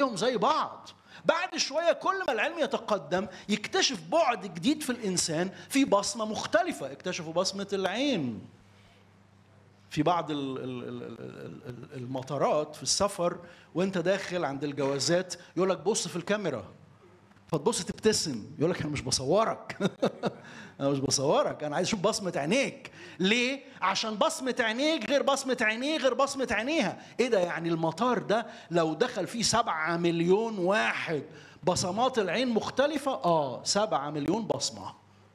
كلهم زي بعض بعد شوية كل ما العلم يتقدم يكتشف بعد جديد في الإنسان في بصمة مختلفة اكتشفوا بصمة العين في بعض ال- ال- ال- ال- ال- المطارات في السفر وانت داخل عند الجوازات يقول لك بص في الكاميرا فتبص تبتسم يقول لك انا مش بصورك انا مش بصورك انا عايز اشوف بصمه عينيك ليه عشان بصمه عينيك غير بصمه عينيه غير بصمه عينيها ايه ده يعني المطار ده لو دخل فيه سبعة مليون واحد بصمات العين مختلفة اه سبعة مليون بصمة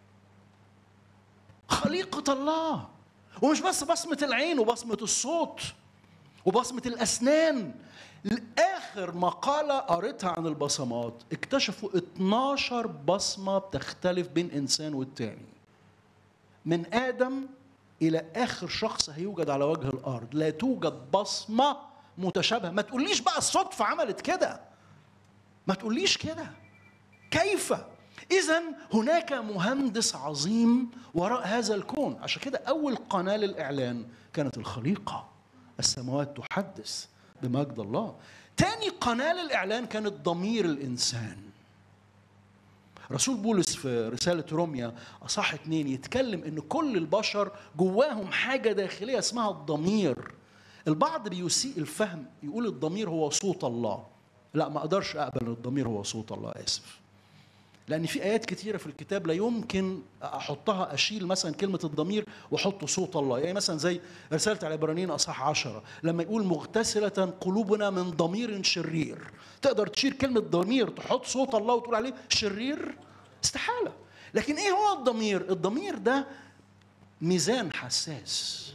خليقة الله ومش بس بصمة العين وبصمة الصوت وبصمة الأسنان آخر مقالة قريتها عن البصمات اكتشفوا 12 بصمة بتختلف بين إنسان والتاني من آدم إلى آخر شخص هيوجد على وجه الأرض لا توجد بصمة متشابهة ما تقوليش بقى الصدفة عملت كده ما تقوليش كده كيف إذا هناك مهندس عظيم وراء هذا الكون عشان كده أول قناة للإعلان كانت الخليقة السماوات تحدث بمجد الله تاني قناة للإعلان كانت ضمير الإنسان رسول بولس في رسالة روميا أصح اتنين يتكلم إن كل البشر جواهم حاجة داخلية اسمها الضمير البعض بيسيء الفهم يقول الضمير هو صوت الله لا ما أقدرش أقبل إن الضمير هو صوت الله آسف لان في ايات كتيره في الكتاب لا يمكن احطها اشيل مثلا كلمه الضمير واحط صوت الله يعني مثلا زي رساله العبرانيين اصح عشرة لما يقول مغتسله قلوبنا من ضمير شرير تقدر تشيل كلمه ضمير تحط صوت الله وتقول عليه شرير استحاله لكن ايه هو الضمير الضمير ده ميزان حساس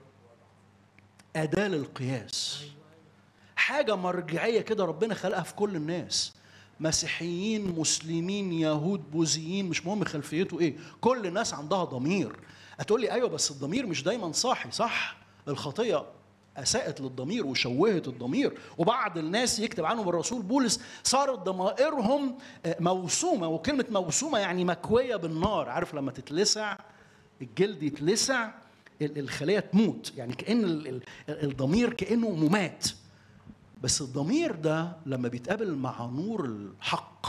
اداه للقياس حاجه مرجعيه كده ربنا خلقها في كل الناس مسيحيين مسلمين يهود بوذيين مش مهم خلفيته ايه كل الناس عندها ضمير هتقول لي ايوه بس الضمير مش دايما صاحي صح الخطيه اساءت للضمير وشوهت الضمير وبعض الناس يكتب عنهم الرسول بولس صارت ضمائرهم موسومه وكلمه موسومه يعني مكويه بالنار عارف لما تتلسع الجلد يتلسع الخليه تموت يعني كان الضمير كانه ممات بس الضمير ده لما بيتقابل مع نور الحق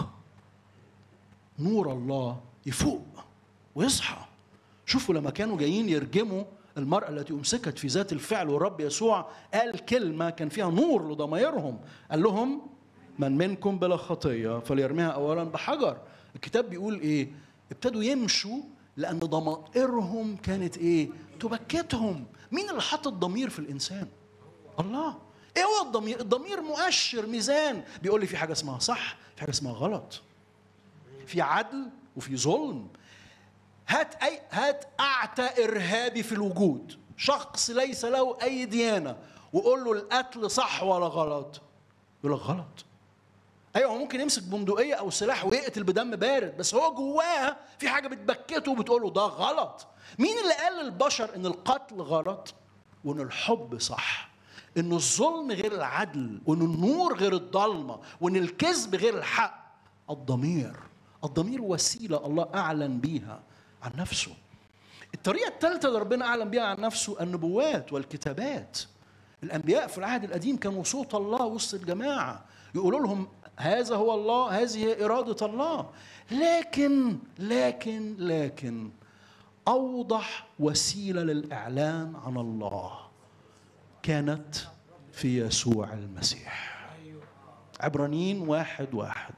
نور الله يفوق ويصحى شوفوا لما كانوا جايين يرجموا المرأة التي أمسكت في ذات الفعل والرب يسوع قال كلمة كان فيها نور لضمائرهم قال لهم من منكم بلا خطية فليرميها أولا بحجر الكتاب بيقول إيه ابتدوا يمشوا لأن ضمائرهم كانت إيه تبكتهم مين اللي حط الضمير في الإنسان الله ايه هو الضمير؟ الضمير مؤشر ميزان بيقول لي في حاجه اسمها صح، في حاجه اسمها غلط. في عدل وفي ظلم. هات اي هات اعتى ارهابي في الوجود، شخص ليس له اي ديانه وقول له القتل صح ولا غلط؟ يقول لك غلط. ايوه هو ممكن يمسك بندقيه او سلاح ويقتل بدم بارد بس هو جواه في حاجه بتبكته وبتقول له ده غلط. مين اللي قال للبشر ان القتل غلط وان الحب صح؟ ان الظلم غير العدل وان النور غير الضلمه وان الكذب غير الحق الضمير الضمير وسيله الله اعلن بيها عن نفسه الطريقه الثالثه اللي ربنا اعلن بيها عن نفسه النبوات والكتابات الانبياء في العهد القديم كانوا صوت الله وسط الجماعه يقولوا لهم هذا هو الله هذه هي اراده الله لكن لكن لكن اوضح وسيله للاعلان عن الله كانت في يسوع المسيح عبرانيين واحد واحد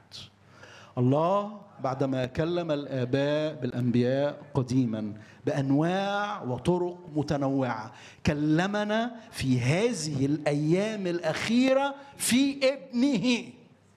الله بعدما كلم الآباء بالأنبياء قديما بأنواع وطرق متنوعة كلمنا في هذه الأيام الأخيرة في ابنه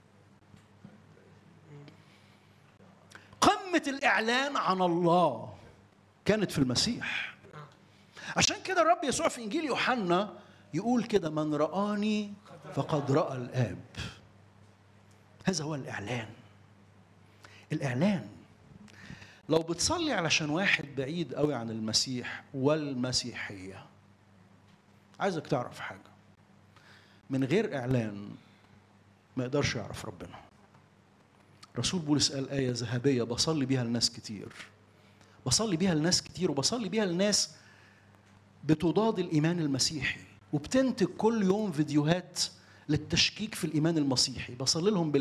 قمة الإعلان عن الله كانت في المسيح عشان كده الرب يسوع في إنجيل يوحنا يقول كده من رآني فقد رأى الآب هذا هو الإعلان الإعلان لو بتصلي علشان واحد بعيد قوي عن المسيح والمسيحية عايزك تعرف حاجة من غير إعلان ما يقدرش يعرف ربنا رسول بولس قال آية ذهبية بصلي بيها لناس كتير بصلي بيها لناس كتير وبصلي بيها لناس بتضاد الإيمان المسيحي وبتنتج كل يوم فيديوهات للتشكيك في الايمان المسيحي بصلي لهم